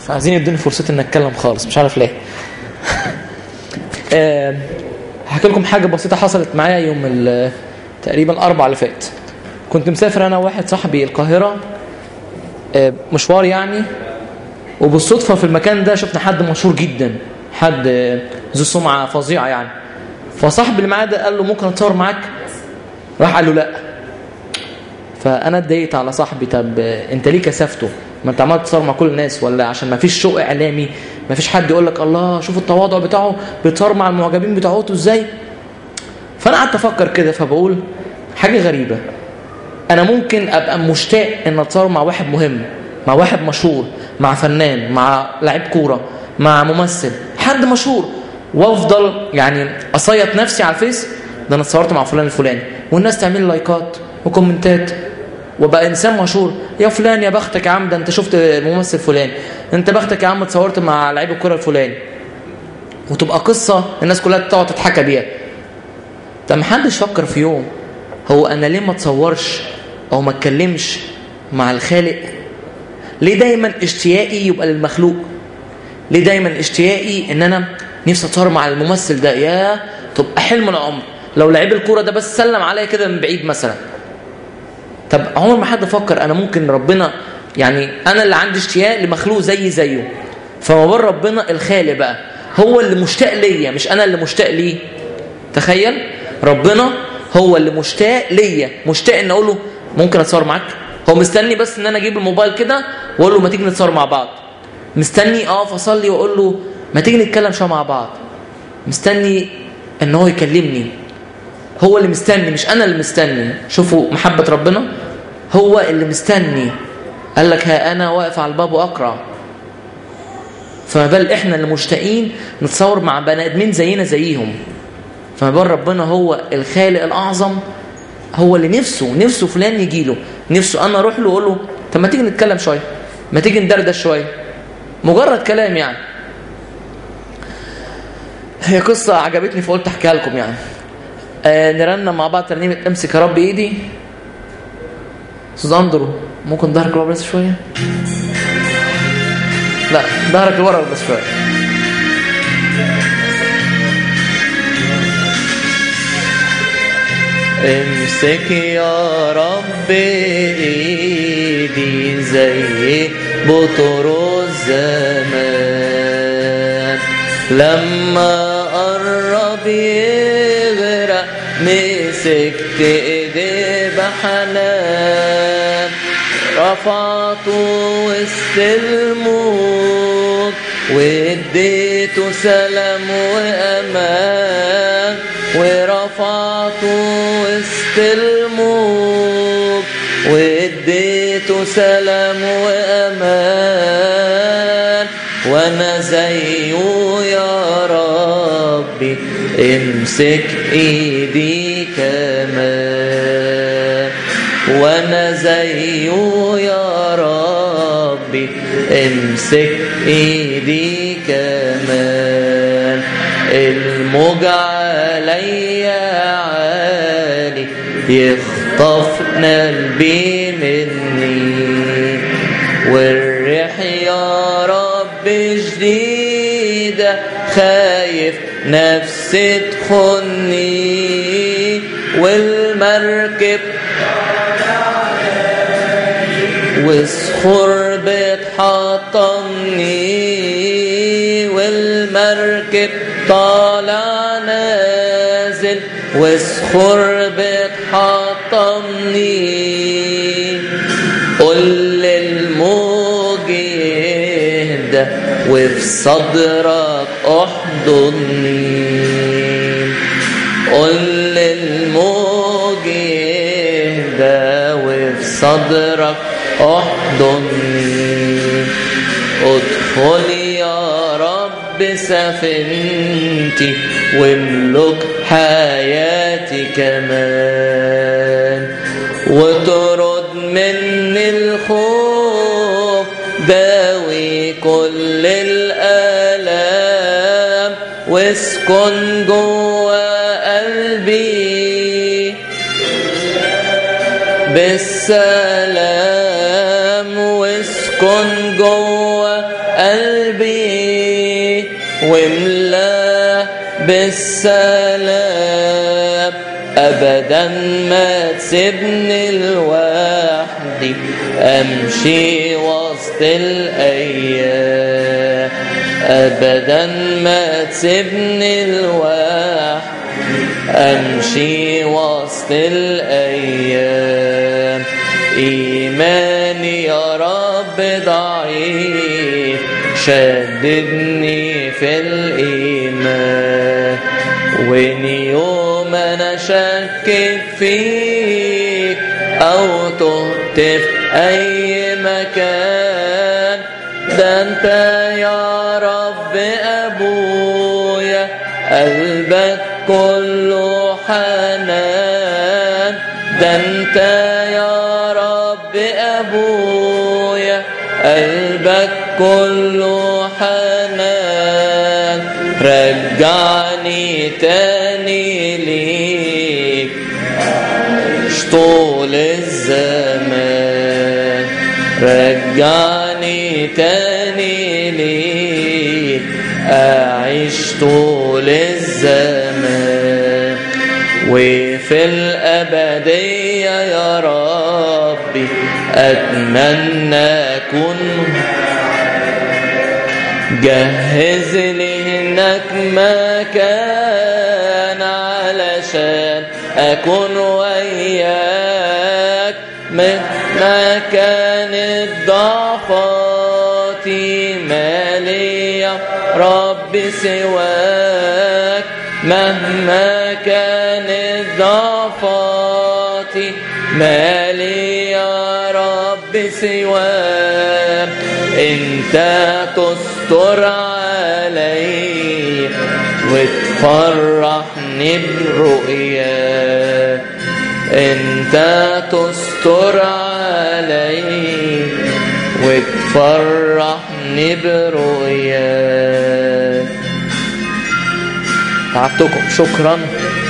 فعايزين يدوني فرصتي ان اتكلم خالص مش عارف ليه آه، هحكي لكم حاجه بسيطه حصلت معايا يوم ال- تقريبا الاربع اللي فات كنت مسافر انا وواحد صاحبي القاهره آه، مشوار يعني وبالصدفه في المكان ده شفنا حد مشهور جدا حد آه، ذو سمعه فظيعه يعني فصاحبي اللي معاه ده قال له ممكن اتصور معاك راح قال له لا فانا اتضايقت على صاحبي طب آه، انت ليه كسفته ما انت عمال تتصور مع كل الناس ولا عشان ما فيش شوق اعلامي ما فيش حد يقول لك الله شوف التواضع بتاعه بيتصور مع المعجبين بتاعته ازاي فانا قعدت افكر كده فبقول حاجه غريبه انا ممكن ابقى مشتاق ان اتصور مع واحد مهم مع واحد مشهور مع فنان مع لعيب كوره مع ممثل حد مشهور وافضل يعني اصيط نفسي على الفيس ده انا اتصورت مع فلان الفلاني والناس تعمل لي لايكات وكومنتات وبقى انسان مشهور يا فلان يا بختك يا عم ده انت شفت ممثل فلان انت بختك يا عم اتصورت مع لعيب الكوره الفلاني وتبقى قصه الناس كلها تقعد تتحكى بيها طب ما حدش فكر في يوم هو انا ليه ما اتصورش او ما اتكلمش مع الخالق ليه دايما اشتياقي يبقى للمخلوق ليه دايما اشتياقي ان انا نفسي اتصور مع الممثل ده يا تبقى حلم العمر لو لعيب الكوره ده بس سلم عليا كده من بعيد مثلا طب عمر ما حد فكر انا ممكن ربنا يعني انا اللي عندي اشتياق لمخلوق زي زيه فما بين ربنا الخالق بقى هو اللي مشتاق ليا مش انا اللي مشتاق ليه تخيل ربنا هو اللي مشتاق ليا مشتاق ان اقول له ممكن اتصور معاك هو مستني بس ان انا اجيب الموبايل كده واقول له ما تيجي نتصور مع بعض مستني اقف اصلي واقول له ما تيجي نتكلم شويه مع بعض مستني ان هو يكلمني هو اللي مستني مش انا اللي مستني شوفوا محبه ربنا هو اللي مستني قال لك ها انا واقف على الباب واقرع فما بال احنا اللي مشتاقين نتصور مع بني ادمين زينا زيهم فما بال ربنا هو الخالق الاعظم هو اللي نفسه نفسه فلان يجي له نفسه انا اروح له اقول له طب ما تيجي نتكلم شويه ما تيجي ندردش شويه مجرد كلام يعني هي قصه عجبتني فقلت احكيها لكم يعني آه نرنم مع بعض ترنيمه امسك يا رب ايدي استاذ اندرو ممكن ظهرك لورا بس شويه لا ظهرك لورا بس شويه امسك يا رب ايدي زي بطرس زمان لما قرب يغرق مسكت ايدي بحنان رفعته وسط الموت واديته سلام وامان ورفعته وسط الموت واديته سلام وامان وانا زيه يا ربي امسك ايدي كمان وانا زيه يا ربي امسك ايدي كمان الموج عليا عالي يخطف قلبي مني والريح يا رب جديدة خايف نفسي تخني والمركب وصخور بتحطمني والمركب طالع نازل وصخور بتحطمني قل للموج يهدى وفي صدرك احضني قل للموج يهدى وفي صدرك احضني ادخل يا رب سفينتي واملك حياتي كمان وترد مني الخوف داوي كل الآلام واسكن جوا قلبي بالسلام واسكن جوا قلبي واملاه بالسلام ابدا ما تسيبني لوحدي امشي وسط الايام ابدا ما تسيبني لوحدي امشي وسط الايام ايماني يا رب ضعيف شددني في الايمان وان يوم انا شكك فيك او تهت في اي مكان ده انت يا رب ابويا قلبك كله حنان ده انت يا رب ابويا قلبك كله حنان رجعني تاني ليك مش طول الزمان رجعني تاني ليك أعيش طول الزمان وفي الأبدية يا ربي أتمنى أكون جهز لي هناك مكان علشان أكون وياك مهما كانت ضعفاتي مالي يا رب سواك مهما كانت ضعفاتي مالي يا رب سواك انت تستر علي وتفرحني برؤياك انت تستر علي وتفرحني برؤياك تعبتكم شكرا